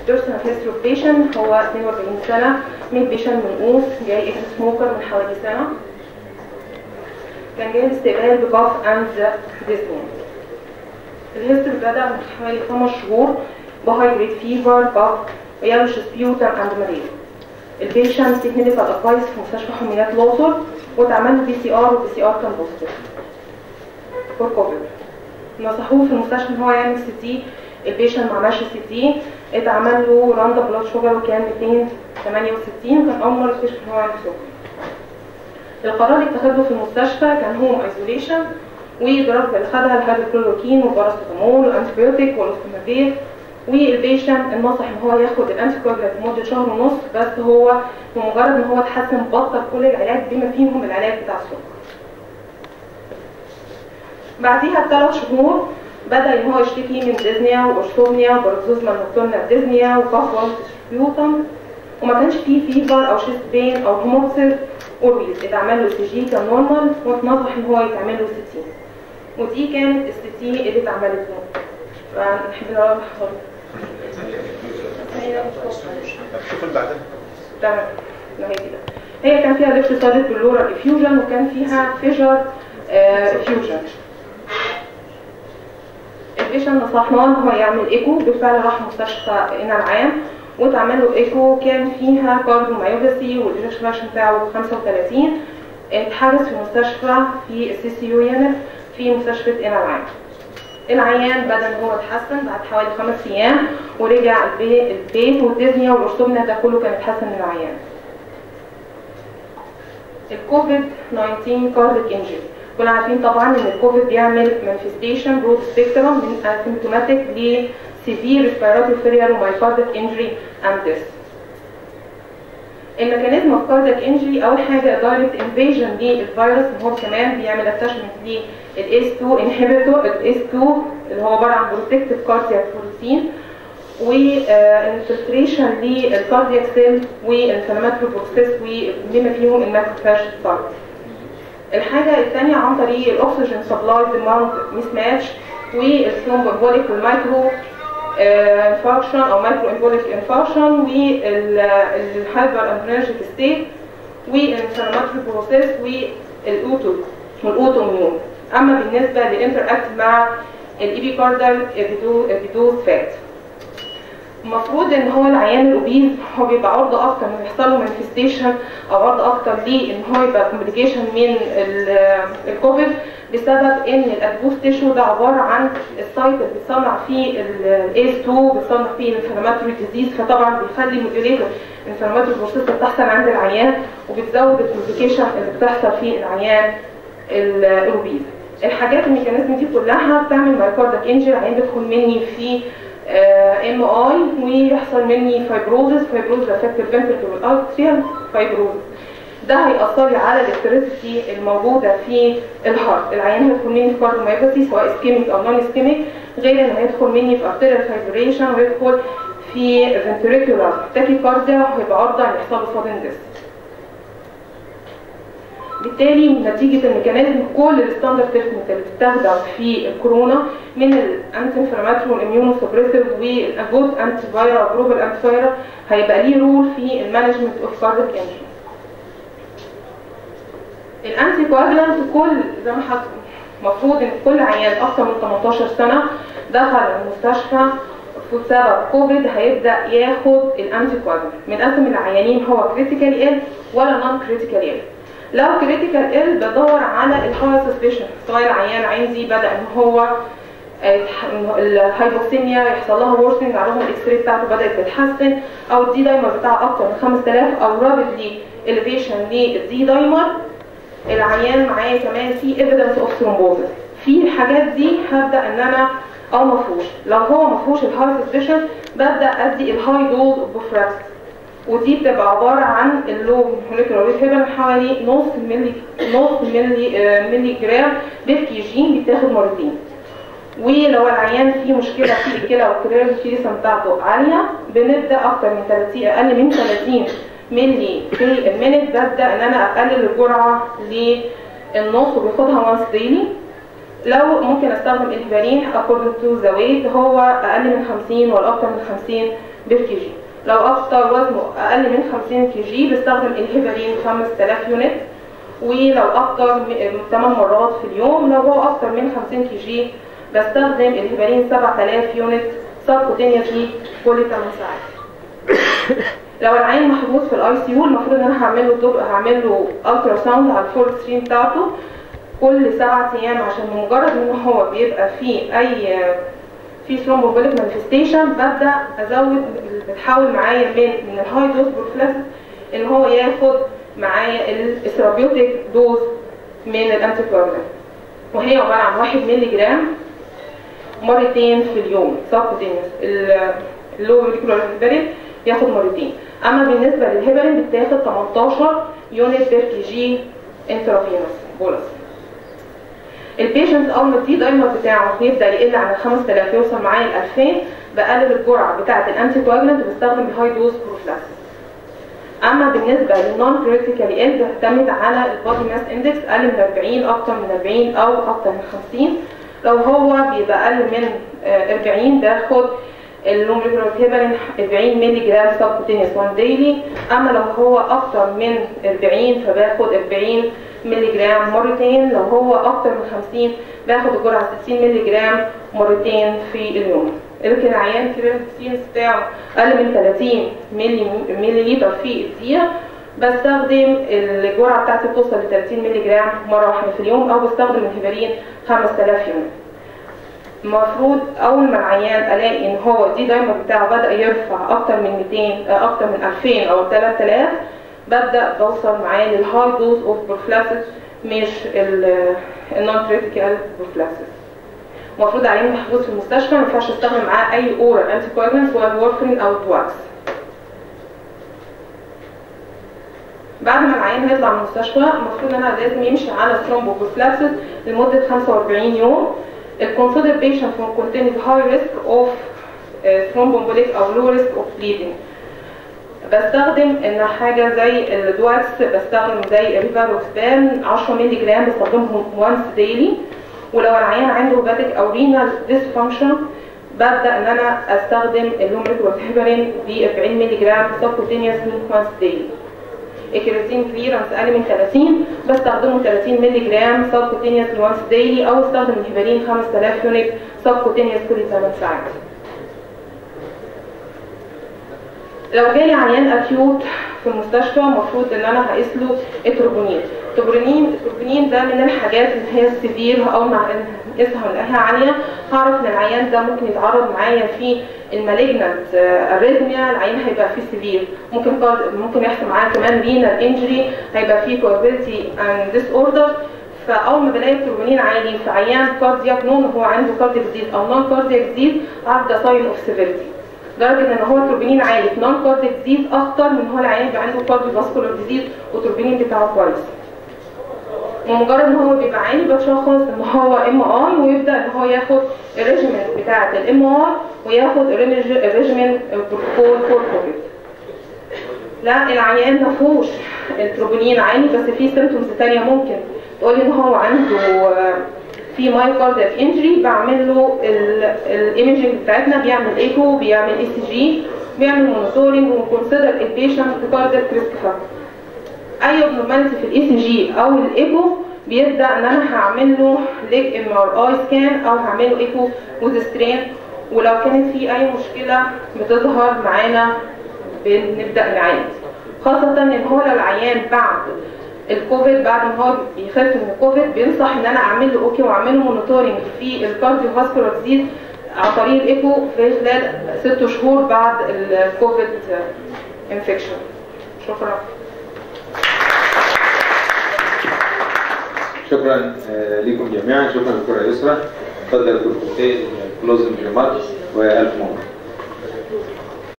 personal history of patient هو 42 سنة من بيشن منقوص جاي اكس سموكر من حوالي سنة كان جاي استقبال بكاف اند ديزني الهيستوري بدأ من حوالي خمس شهور بهاي جريد فيفر كاف ويالوش سبيوتم اند ماليزيا البيشنت سيك ميديكال ادفايس في مستشفى حميات الاقصر واتعمل له بي سي ار والبي سي ار كان بوزيتيف فور كوفيد نصحوه في المستشفى ان هو يعمل سي تي البيشنت ما عملش سي تي اتعمل له راندا بلاد شوجر وكان 268 وكان اول مره يكتشف ان هو عنده سكر القرار اللي اتخذه في المستشفى كان هوم ايزوليشن والدرجة اللي خدها الهيدروكلوروكين والباراسيتامول والانتيبيوتيك والاوستومابيل والبيشنت النصح ان هو ياخد الانتي كوجلات لمده شهر ونص بس هو بمجرد ان هو اتحسن بطل كل العلاج بما فيهم العلاج بتاع السكر. بعديها بثلاث شهور بدا ان هو يشتكي من ديزنيا وارثومنيا وبروكسوزما نوكتورنا ديزنيا وكاف سبيوتم وما كانش فيه فيفر او شيست بين او هيموكسيس اوربيز اتعمل له سي جي كان نورمال واتنصح ان هو يتعمل له سي تي ودي كانت السي تي اللي اتعملت له فنحب نروح شوف اللي بعدها تمام لا هي كده هي كان فيها ليفت سايد بلورال افيوجن وكان فيها فيجر افيوجن البيشنت نصحناه ان هو يعمل ايكو بالفعل راح مستشفى هنا العام واتعمل له ايكو كان فيها كارديومايوباثي والايجكشن بتاعه 35 اتحجز في مستشفى في السي سي يو يانف في مستشفى هنا العام العيان بدا ان هو اتحسن بعد حوالي خمس ايام ورجع البي- البيت والديزنيا والارسومنيا ده كله كان اتحسن من العيان الكوفيد 19 كارديك انجري كنا عارفين طبعا ان الكوفيد بيعمل مانيفستيشن برود سبيكترم من اسيمتوماتيك ل سيفير ريسبيراتوري فيلير ومايكارديك انجري اند ديث الميكانيزم اوف كارديك انجري اول حاجه دايركت انفيجن للفيروس ان هو كمان بيعمل اتاشمنت للاس 2 انهبيتور الاس 2 اللي هو عباره عن بروتكتيف كاردياك بروتين والانفلتريشن للكاردياك سيل والانفلاماتوري بروسيس وبما فيهم الماكروفاج سايت الحاجه الثانيه عن طريق الاكسجين سبلاي ديماند ميس ماتش والثرومبوليك والمايكرو انفاركشن او مايكرو امبوليك انفاركشن والهايبر انرجيك ستيت والانفلاماتوري بروسيس والاوتو والاوتو اميون اما بالنسبه للانتر اكت مع الايبيكاردال ابيدوز فات المفروض ان هو العيان الاوبيز هو بيبقى عرضه اكتر انه يحصل له مانيفستيشن او عرضه اكتر ليه ان هو يبقى كومبليكيشن من ال- الكوفيد بسبب ان الادبوس تيشو ده عباره عن السايت اللي بيتصنع فيه الاس 2 بيتصنع فيه الانفلاماتوري ديزيز فطبعا بيخلي موديوليتور الانفلاماتوري بروسيس بتحصل عند العيان وبتزود الكومبليكيشن اللي بتحصل في العيان ال- الاوبيز الحاجات الميكانيزم دي كلها بتعمل مايكاردك انجري العيان بيدخل مني في ام اي ويحصل مني فايبروزس فايبروزس افكت الفنتركل والارتريال فايبروزس ده هيأثر لي على الالكتريسيتي الموجوده في الهارت العيان هيدخل مني في كارديومايوباثي سواء اسكيميك او نون اسكيميك غير ان هيدخل مني في ارتيريال فايبريشن ويدخل في فنتريكولار تاكيكارديا وهيبقى عرضه ان يحصل له سادن ديث بالتالي نتيجة الميكانيزم كل الستاندرد تريتمنت اللي بتستخدم في الكورونا من الانتي انفلاماتوري والاميونو سبريسيف والاجوت انتي فايرال جروبال انتي فايرال هيبقى ليه رول في المانجمنت اوف كارديك انجري. الانتي كواجلانت كل زي ما حضرتك المفروض ان كل عيان اكثر من 18 سنه دخل المستشفى بسبب كوفيد هيبدا ياخد الانتي كواجلانت من قسم العيانين هو كريتيكال ال ولا نون كريتيكال ال لو كريتيكال ال بدور على الهاي سسبشن سواء العيان عندي بدا ان هو الهايبوكسيميا يحصل لها ورسنج على الرغم الاكس راي بتاعته بدات تتحسن او الدي دايمر بتاعه اكتر من 5000 او رابط لي اليفيشن للدي دايمر العيان معايا كمان في ايفيدنس اوف ثرومبوزس في الحاجات دي هبدا ان انا او مفهوش لو هو مفهوش الهاي سسبشن ببدا ادي الهاي دوز بوفراكس ودي بتبقى عباره عن اللو موليكولار ويت هيبقى حوالي نص ملي نص ملي آه، ملي جرام بالكي جي بيتاخد مرتين ولو العيان فيه مشكله في الكلى والكلى الفيسم بتاعته عاليه بنبدا اكتر من 30 اقل من 30 ملي في المينت ببدا ان انا اقلل الجرعه للنص وباخدها وانس ديلي لو ممكن استخدم الهبارين according to the weight هو اقل من 50 ولا اكتر من 50 بير كي جي لو اكتر وزنه اقل من 50 كي جي بستخدم الهيبرين 5000 يونت ولو اكتر من 8 مرات في اليوم لو هو اكتر من 50 كي جي بستخدم الهيبرين 7000 يونت سبكوتينيوسلي كل 8 ساعات لو العين محبوس في الاي سي يو المفروض ان انا هعمل له دوب هعمل له الترا ساوند على الفول ستريم بتاعته كل سبعة ايام عشان بمجرد ان هو بيبقى فيه اي في ثرومبوبوليك مانيفستيشن ببدا ازود بتحاول معايا من من الهاي دوز بروفلاكس ان هو ياخد معايا الثيرابيوتيك دوز من الانتي وهي عباره عن 1 مللي جرام مرتين في اليوم سبكوتينيوس اللو موليكولار هيبرين ياخد مرتين اما بالنسبه للهيبرين بتاخد 18 يونت بير كي جي انترافينوس بولس البيشنت اول ما تزيد الايمر بتاعه يبدا يقل عن 5000 يوصل معايا ل 2000 بقلل الجرعه بتاعه الانتي كواجلنت وبستخدم الهاي دوز بروفلاكس اما بالنسبه للنون كريتيكال ال بيعتمد على البادي ماس اندكس اقل من 40 اكتر من 40 او اكتر من 50 لو هو بيبقى اقل من 40 باخد اللومريكولار هيبرين 40 مللي جرام سبكوتينيوس 1 ديلي اما لو هو اكتر من 40 فباخد 40 مللي جرام مرتين لو هو اكتر من 50 باخد الجرعه 60 مللي جرام مرتين في اليوم لكن العيان الكرياتين بتاعه اقل من 30 ملي ملي لتر في الدقيقه بستخدم الجرعه بتاعتي بتوصل ل 30 مللي جرام مره واحده في اليوم او بستخدم الهيبرين 5000 يونت المفروض اول ما العيان الاقي ان هو دي دايما بتاعه بدا يرفع اكتر من 200 اكتر من 2000 او 3000 ببدا بوصل معاه للهاي دوز اوف بروفلاسيس مش النون كريتيكال بروفلاسيس المفروض عليه محبوس في المستشفى ما ينفعش استخدم معاه اي اورال انتي كواجلانت سواء الورفرين او الدواكس بعد ما العيان هيطلع من المستشفى المفروض ان انا لازم يمشي على ثرومبوبروفلاسيس لمده 45 يوم الكونسيدر بيشنت will contain high risk of thromboembolic او low risk of bleeding بستخدم ان حاجه زي الدواكس بستخدم زي الريفاروكسبان 10 مللي جرام بستخدمهم وانس ديلي ولو العيان عنده هيباتيك او رينال ديسفانكشن ببدا ان انا استخدم اللومريك والهيبرين ب 40 مللي جرام سبكوتينيوسلي وانس ديلي الكرياتين كليرنس اقل من 30 بستخدمه 30 مللي جرام سبكوتينيوس وانس ديلي او استخدم الهيبرين 5000 يونت سبكوتينيوس كل 8 ساعات لو جالي عيان اكيوت في المستشفى المفروض ان انا هقيس له التروبونين التروبونين التروبونين ده من الحاجات اللي هي السيفير او مع نقيسها ونلاقيها عاليه هعرف ان العيان ده ممكن يتعرض معايا في المالجنت اريزميا العيان هيبقى فيه سيفير ممكن ممكن يحصل معاه كمان رينال انجري هيبقى فيه كوربيلتي اند ديس اوردر فاول ما بلاقي التروبونين عالي في عيان كاردياك نون هو عنده كاردياك ديزيز او نون كاردياك ديزيز اعرف ده ساين اوف سيفيرتي لدرجه ان هو التروبونين عالي في نون كاردياك ديزيز اكتر من هو العيان بيبقى عنده كارديو فاسكولار ديزيز والتروبونين بتاعه كويس ومجرد ان هو بيبقى عالي بشخص ان هو ام اي ويبدا ان هو ياخد الريجيمنت بتاعه الام اي وياخد الريجيمنت بروتوكول فور كوفيد لا العيان ما فيهوش التروبونين عالي بس في سيمتومز ثانيه ممكن تقول ان هو عنده في مايوكاردياك انجري بعمل له الايمجنج بتاعتنا بيعمل ايكو بيعمل اي سي جي بيعمل مونيتورنج ونكونسيدر البيشنت كاردياك ريسك فاكتور اي ابنورماليتي في الاي سي جي او الايكو بيبدا ان انا هعمل له ليج ام ار اي سكان او هعمل له ايكو وذ سترين ولو كانت في اي مشكله بتظهر معانا بنبدا نعالج خاصه ان هو لو العيان بعد الكوفيد بعد ما هو بيخف من الكوفيد بينصح ان انا اعمل له اوكي واعمل له مونيتورنج في الكارديو فاسكولار ديزيز عن طريق الايكو في خلال ست شهور بعد الكوفيد انفكشن شكرا شكرا لكم جميعا شكرا دكتوره يسرا تفضل دكتور كلوزنج ريماركس والف مبروك